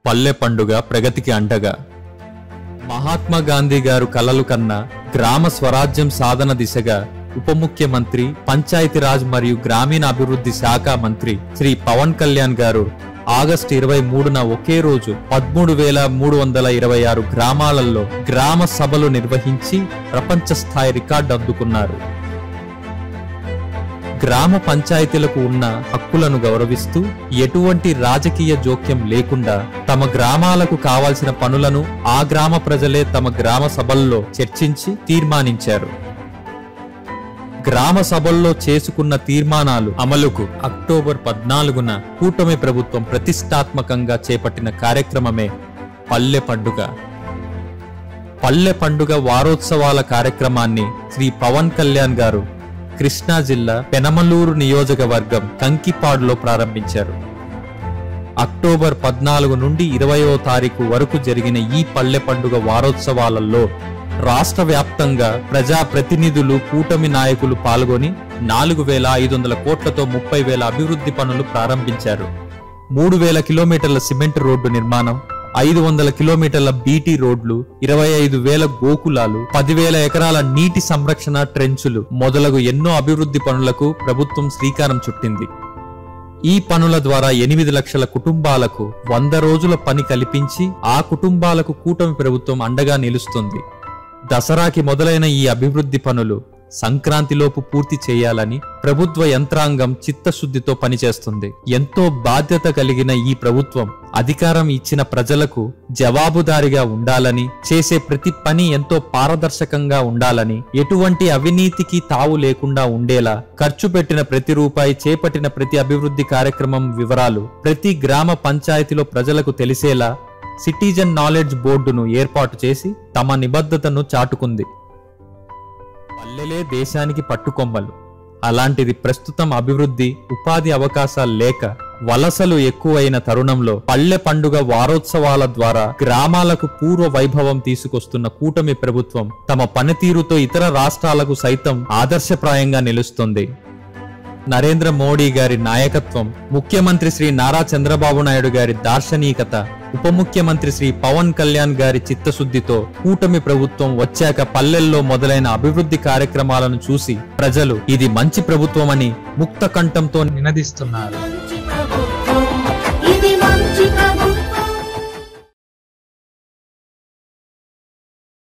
పల్లె పండుగ ప్రగతికి అండగా మహాత్మా గాంధీ గారు కలలు కన్న గ్రామ స్వరాజ్యం సాధన దిశగా ఉప ముఖ్యమంత్రి పంచాయతీరాజ్ మరియు గ్రామీణ అభివృద్ధి శాఖ మంత్రి శ్రీ పవన్ కళ్యాణ్ గారు ఆగస్టు ఇరవై మూడున ఒకే రోజు పదమూడు వేల మూడు వందల ఇరవై ఆరు గ్రామాలలో గ్రామ సభలు నిర్వహించి ప్రపంచ స్థాయి రికార్డు అందుకున్నారు గ్రామ పంచాయతీలకు ఉన్న హక్కులను గౌరవిస్తూ ఎటువంటి రాజకీయ జోక్యం లేకుండా తమ గ్రామాలకు కావాల్సిన పనులను ఆ గ్రామ ప్రజలే తమ గ్రామ సభల్లో చర్చించి తీర్మానించారు గ్రామ సభల్లో చేసుకున్న తీర్మానాలు అమలుకు అక్టోబర్ పద్నాలుగున కూటమి ప్రభుత్వం ప్రతిష్టాత్మకంగా చేపట్టిన కార్యక్రమమే పల్లె పండుగ పల్లె పండుగ వారోత్సవాల కార్యక్రమాన్ని శ్రీ పవన్ కళ్యాణ్ గారు కృష్ణా జిల్లా పెనమలూరు నియోజకవర్గం కంకిపాడులో ప్రారంభించారు అక్టోబర్ పద్నాలుగు నుండి ఇరవయో తారీఖు వరకు జరిగిన ఈ పల్లె పండుగ వారోత్సవాలలో రాష్ట్ర వ్యాప్తంగా ప్రజా ప్రతినిధులు కూటమి నాయకులు పాల్గొని నాలుగు వేల ఐదు వందల కోట్లతో ముప్పై వేల అభివృద్ధి పనులు ప్రారంభించారు మూడు వేల కిలోమీటర్ల సిమెంట్ రోడ్డు నిర్మాణం ఐదు వందల కిలోమీటర్ల బీటీ రోడ్లు ఇరవై ఐదు వేల గోకులాలు పదివేల ఎకరాల నీటి సంరక్షణ ట్రెంచులు మొదలగు ఎన్నో అభివృద్ధి పనులకు ప్రభుత్వం శ్రీకారం చుట్టింది ఈ పనుల ద్వారా ఎనిమిది లక్షల కుటుంబాలకు వంద రోజుల పని కల్పించి ఆ కుటుంబాలకు కూటమి ప్రభుత్వం అండగా నిలుస్తుంది దసరాకి మొదలైన ఈ అభివృద్ధి పనులు సంక్రాంతిలోపు పూర్తి చేయాలని ప్రభుత్వ యంత్రాంగం చిత్తశుద్ధితో పనిచేస్తుంది ఎంతో బాధ్యత కలిగిన ఈ ప్రభుత్వం అధికారం ఇచ్చిన ప్రజలకు జవాబుదారిగా ఉండాలని చేసే ప్రతి పని ఎంతో పారదర్శకంగా ఉండాలని ఎటువంటి అవినీతికి తావు లేకుండా ఉండేలా ఖర్చు పెట్టిన ప్రతి రూపాయి చేపట్టిన ప్రతి అభివృద్ధి కార్యక్రమం వివరాలు ప్రతి గ్రామ పంచాయతీలో ప్రజలకు తెలిసేలా సిటిజన్ నాలెడ్జ్ బోర్డును ఏర్పాటు చేసి తమ నిబద్ధతను చాటుకుంది పల్లెలే దేశానికి పట్టుకొమ్మలు అలాంటిది ప్రస్తుతం అభివృద్ధి ఉపాధి అవకాశాలు లేక వలసలు ఎక్కువైన తరుణంలో పల్లె పండుగ వారోత్సవాల ద్వారా గ్రామాలకు పూర్వ వైభవం తీసుకొస్తున్న కూటమి ప్రభుత్వం తమ పనితీరుతో ఇతర రాష్ట్రాలకు సైతం ఆదర్శప్రాయంగా నిలుస్తుంది నరేంద్ర మోడీ గారి నాయకత్వం ముఖ్యమంత్రి శ్రీ నారా చంద్రబాబు నాయుడు గారి దార్శనికత ఉప ముఖ్యమంత్రి శ్రీ పవన్ కళ్యాణ్ గారి చిత్తశుద్ధితో కూటమి ప్రభుత్వం వచ్చాక పల్లెల్లో మొదలైన అభివృద్ధి కార్యక్రమాలను చూసి ప్రజలు ఇది మంచి ప్రభుత్వమని ముక్త కంఠంతో నినదిస్తున్నారు